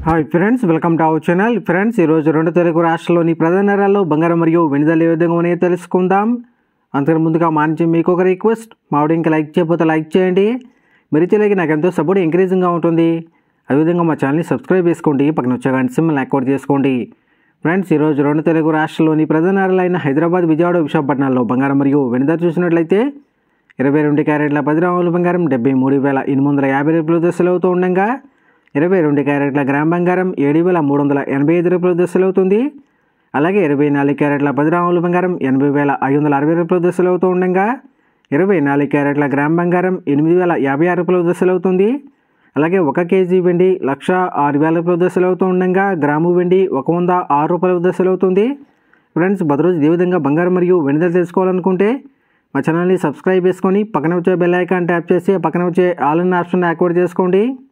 hi friends welcome to our channel friends ఈరోజు రెండు తెలుగు రాష్ట్రాల్లోని ప్రధాన నగరాల్లో బంగారం మరియు వెనుదల ఏ విధంగా ఉన్నాయో తెలుసుకుందాం అంతకు ముందుగా మా నుంచి మీకు ఒక రిక్వెస్ట్ మా వీడియో ఇంకా లైక్ చేయకపోతే లైక్ చేయండి మీరు తెలియక నాకు ఎంతో సపోర్ట్ ఎంకరేజింగ్గా ఉంటుంది అదేవిధంగా మా ఛానల్ని సబ్స్క్రైబ్ చేసుకోండి పక్కన వచ్చే గంట సింబల్ యాక్టివేట్ చేసుకోండి ఫ్రెండ్స్ ఈరోజు రెండు తెలుగు రాష్ట్రాల్లోని ప్రధాన నగరాలైన హైదరాబాద్ విజయవాడ విశాఖపట్నాల్లో బంగారం మరియు వెనుదల చూసినట్లయితే ఇరవై రెండు క్యారెట్ల పది గ్రాముల బంగారం డెబ్బై మూడు వేల ఎనిమిది వందల యాభై రూపాయల దశలు అవుతూ ఉండగా ఇరవై రెండు క్యారెట్ల గ్రామ్ బంగారం ఏడు వేల మూడు వందల ఎనభై ఐదు రూపాయల దశలు అవుతుంది అలాగే ఇరవై నాలుగు క్యారెట్ల పది గ్రాముల బంగారం ఎనభై వేల ఐదు వందల అరవై రూపాయల దశలు అవుతూ ఉండగా ఇరవై నాలుగు క్యారెట్ల గ్రామ్ బంగారం ఎనిమిది వేల యాభై ఆరు రూపాయల దశలు అవుతుంది అలాగే ఒక కేజీ వెండి లక్ష ఆరు వేల రూపాయల దశలు అవుతూ ఉండగా గ్రాము వెండి ఒక వంద ఆరు రూపాయల దశలు అవుతుంది ఫ్రెండ్స్ బదురోజు ఇదే విధంగా బంగారం మరియు వెనుదలు తెలుసుకోవాలనుకుంటే మా ఛానల్ని సబ్స్క్రైబ్ చేసుకొని పక్కన వచ్చే బెల్ ఐకాన్ ట్యాప్ చేసి పక్కన వచ్చే ఆల్ ఇన్ ఆప్షన్ యాక్టివేట్ చేసుకోండి